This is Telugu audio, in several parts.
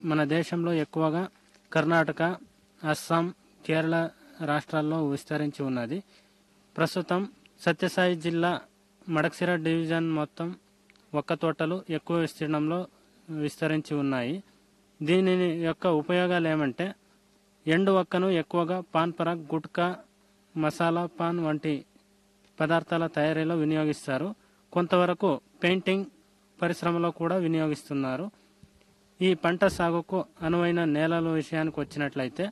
మన దేశంలో ఎక్కువగా కర్ణాటక అస్సాం కేరళ రాష్ట్రాల్లో విస్తరించి ఉన్నది ప్రస్తుతం సత్యసాయి జిల్లా మడక్సిర డివిజన్ మొత్తం ఒక్క తోటలు ఎక్కువ విస్తీర్ణంలో విస్తరించి ఉన్నాయి దీని యొక్క ఉపయోగాలు ఏమంటే ఎండు ఒక్కను ఎక్కువగా పాన్ పరాగ్ గుట్కా మసాలా పాన్ వంటి పదార్థాల తయారీలో వినియోగిస్తారు కొంతవరకు పెయింటింగ్ పరిశ్రమలో కూడా వినియోగిస్తున్నారు ఈ పంట సాగుకు అనువైన నేలల విషయానికి వచ్చినట్లయితే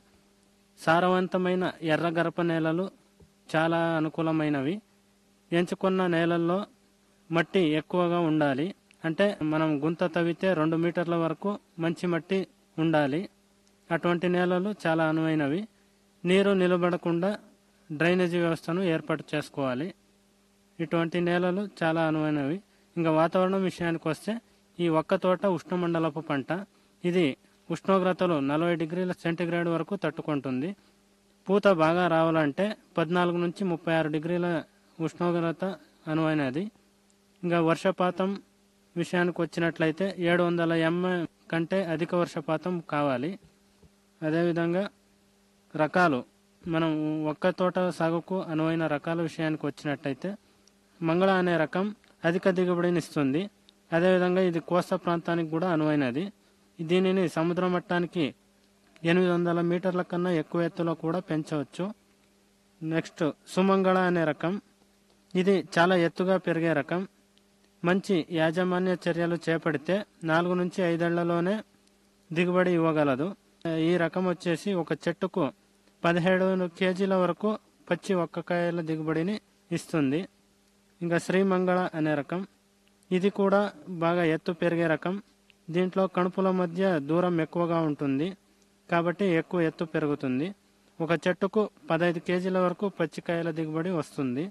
సారవంతమైన ఎర్ర గరప నేలలు చాలా అనుకూలమైనవి ఎంచుకున్న నేలల్లో మట్టి ఎక్కువగా ఉండాలి అంటే మనం గుంత తవ్వితే రెండు మీటర్ల వరకు మంచి మట్టి ఉండాలి అటువంటి నేలలు చాలా అనువైనవి నీరు నిలబడకుండా డ్రైనేజీ వ్యవస్థను ఏర్పాటు చేసుకోవాలి ఇటువంటి నేలలు చాలా అనువైనవి ఇంకా వాతావరణం విషయానికి వస్తే ఈ ఒక్క తోట ఉష్ణమండలపు పంట ఇది ఉష్ణోగ్రతలు నలభై డిగ్రీల సెంటీగ్రేడ్ వరకు తట్టుకుంటుంది పూత బాగా రావాలంటే పద్నాలుగు నుంచి ముప్పై ఆరు డిగ్రీల ఉష్ణోగ్రత అనువైనది ఇంకా వర్షపాతం విషయానికి వచ్చినట్లయితే ఏడు వందల ఎం కంటే అధిక వర్షపాతం కావాలి అదేవిధంగా రకాలు మనం ఒక్క తోట సాగుకు అనువైన రకాల విషయానికి వచ్చినట్టయితే మంగళ అనే రకం అధిక దిగుబడిని ఇస్తుంది అదేవిధంగా ఇది కోస్తా ప్రాంతానికి కూడా అనువైనది దీనిని సముద్ర మట్టానికి ఎనిమిది వందల మీటర్ల కన్నా ఎక్కువ ఎత్తులో కూడా పెంచవచ్చు నెక్స్ట్ సుమంగళ అనే రకం ఇది చాలా ఎత్తుగా పెరిగే రకం మంచి యాజమాన్య చర్యలు చేపడితే నాలుగు నుంచి ఐదేళ్లలోనే దిగుబడి ఇవ్వగలదు ఈ రకం వచ్చేసి ఒక చెట్టుకు పదిహేడు కేజీల వరకు పచ్చి ఒక్కకాయల దిగుబడిని ఇస్తుంది ఇంకా శ్రీమంగళ అనే రకం ఇది కూడా బాగా ఎత్తు పెరిగే రకం దీంట్లో కణుపుల మధ్య దూరం ఎక్కువగా ఉంటుంది కాబట్టి ఎక్కువ ఎత్తు పెరుగుతుంది ఒక చెట్టుకు పదహైదు కేజీల వరకు పచ్చికాయల దిగుబడి వస్తుంది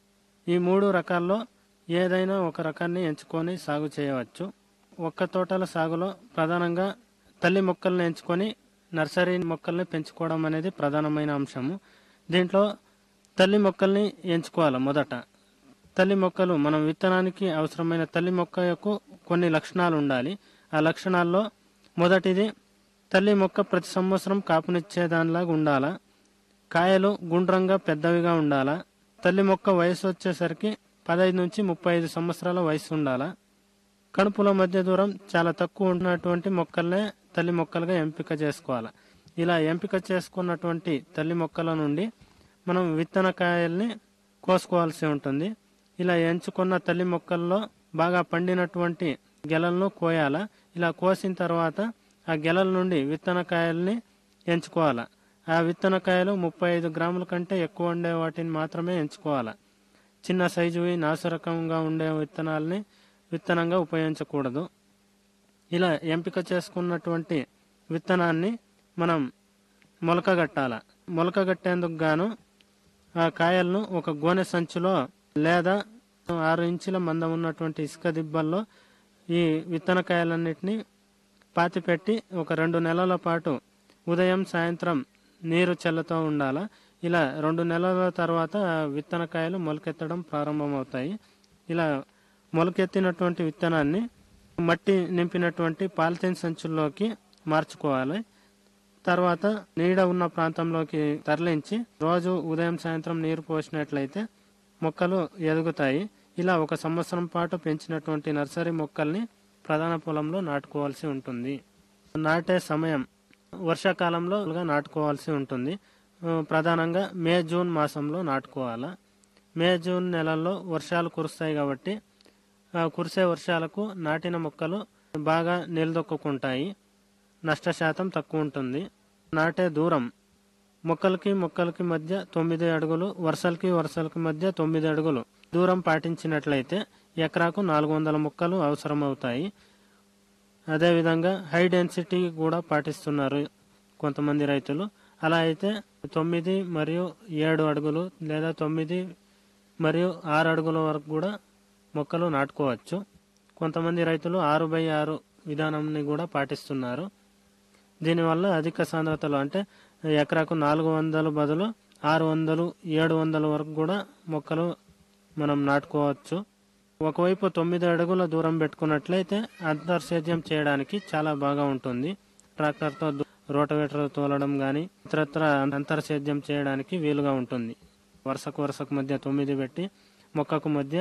ఈ మూడు రకాల్లో ఏదైనా ఒక రకాన్ని ఎంచుకొని సాగు చేయవచ్చు ఒక్క తోటల సాగులో ప్రధానంగా తల్లి మొక్కల్ని ఎంచుకొని నర్సరీ మొక్కల్ని పెంచుకోవడం అనేది ప్రధానమైన అంశము దీంట్లో తల్లి మొక్కల్ని ఎంచుకోవాలి మొదట తల్లి మొక్కలు మనం విత్తనానికి అవసరమైన తల్లి మొక్కకు కొన్ని లక్షణాలు ఉండాలి ఆ లక్షణాల్లో మొదటిది తల్లి మొక్క ప్రతి సంవత్సరం కాపునిచ్చే దానిలాగా ఉండాలా కాయలు గుండ్రంగా పెద్దవిగా ఉండాలా తల్లి మొక్క వయసు వచ్చేసరికి పదహైదు నుంచి ముప్పై ఐదు సంవత్సరాల వయసు ఉండాలా కణుపుల మధ్య దూరం చాలా తక్కువ ఉన్నటువంటి మొక్కలనే తల్లి మొక్కలుగా ఎంపిక చేసుకోవాలి ఇలా ఎంపిక చేసుకున్నటువంటి తల్లి మొక్కల నుండి మనం విత్తన కాయల్ని కోసుకోవాల్సి ఉంటుంది ఇలా ఎంచుకున్న తల్లి మొక్కల్లో బాగా పండినటువంటి గెలలను కోయాల ఇలా కోసిన తర్వాత ఆ గెలల నుండి విత్తన కాయల్ని ఎంచుకోవాలా ఆ విత్తన కాయలు ముప్పై ఐదు గ్రాముల కంటే ఎక్కువ ఉండే వాటిని మాత్రమే ఎంచుకోవాలా చిన్న సైజువి నాసురకంగా ఉండే విత్తనాలని విత్తనంగా ఉపయోగించకూడదు ఇలా ఎంపిక చేసుకున్నటువంటి విత్తనాన్ని మనం మొలకగట్టాల మొలకగట్టేందుకు గాను ఆ కాయలను ఒక గోనె సంచిలో లేదా ఆరు ఇంచుల మందం ఉన్నటువంటి ఇసుక దిబ్బల్లో ఈ విత్తన కాయలన్నిటిని పాతిపెట్టి ఒక రెండు నెలల పాటు ఉదయం సాయంత్రం నీరు చల్లుతూ ఉండాల ఇలా రెండు నెలల తర్వాత విత్తన కాయలు మొలకెత్తడం ప్రారంభమవుతాయి ఇలా మొలకెత్తినటువంటి విత్తనాన్ని మట్టి నింపినటువంటి పాలిథిన్ సంచుల్లోకి మార్చుకోవాలి తర్వాత నీడ ఉన్న ప్రాంతంలోకి తరలించి రోజు ఉదయం సాయంత్రం నీరు పోసినట్లయితే మొక్కలు ఎదుగుతాయి ఇలా ఒక సంవత్సరం పాటు పెంచినటువంటి నర్సరీ మొక్కల్ని ప్రధాన పొలంలో నాటుకోవాల్సి ఉంటుంది నాటే సమయం వర్షాకాలంలో నాటుకోవాల్సి ఉంటుంది ఆ, ప్రధానంగా మే జూన్ మాసంలో నాటుకోవాలా మే జూన్ నెలల్లో వర్షాలు కురుస్తాయి కాబట్టి ఆ కురిసే వర్షాలకు నాటిన మొక్కలు బాగా నిలదొక్కుంటాయి నష్ట శాతం తక్కువ ఉంటుంది నాటే దూరం మొక్కలకి మొక్కలకి మధ్య తొమ్మిది అడుగులు వరుసలకి వరుసలకి మధ్య తొమ్మిది అడుగులు దూరం పాటించినట్లయితే ఎకరాకు నాలుగు వందల మొక్కలు అవసరమవుతాయి అదేవిధంగా హై డెన్సిటీ కూడా పాటిస్తున్నారు కొంతమంది రైతులు అలా అయితే తొమ్మిది మరియు ఏడు అడుగులు లేదా తొమ్మిది మరియు ఆరు అడుగుల వరకు కూడా మొక్కలు నాటుకోవచ్చు కొంతమంది రైతులు ఆరు బై ఆరు విధానాన్ని కూడా పాటిస్తున్నారు దీనివల్ల అధిక సాంద్రతలు అంటే ఎకరాకు నాలుగు వందలు బదులు ఆరు వందలు ఏడు వందల వరకు కూడా మొక్కలు మనం నాటుకోవచ్చు ఒకవైపు తొమ్మిది అడుగుల దూరం పెట్టుకున్నట్లయితే అంతర్సేద్యం చేయడానికి చాలా బాగా ఉంటుంది ట్రాక్టర్తో దు- రోటవేటర్ తోలడం గాని ఇతరత్ర అంతర సేద్యం చేయడానికి వీలుగా ఉంటుంది వరుసకు వరుసకు మధ్య తొమ్మిది పెట్టి మొక్కకు మధ్య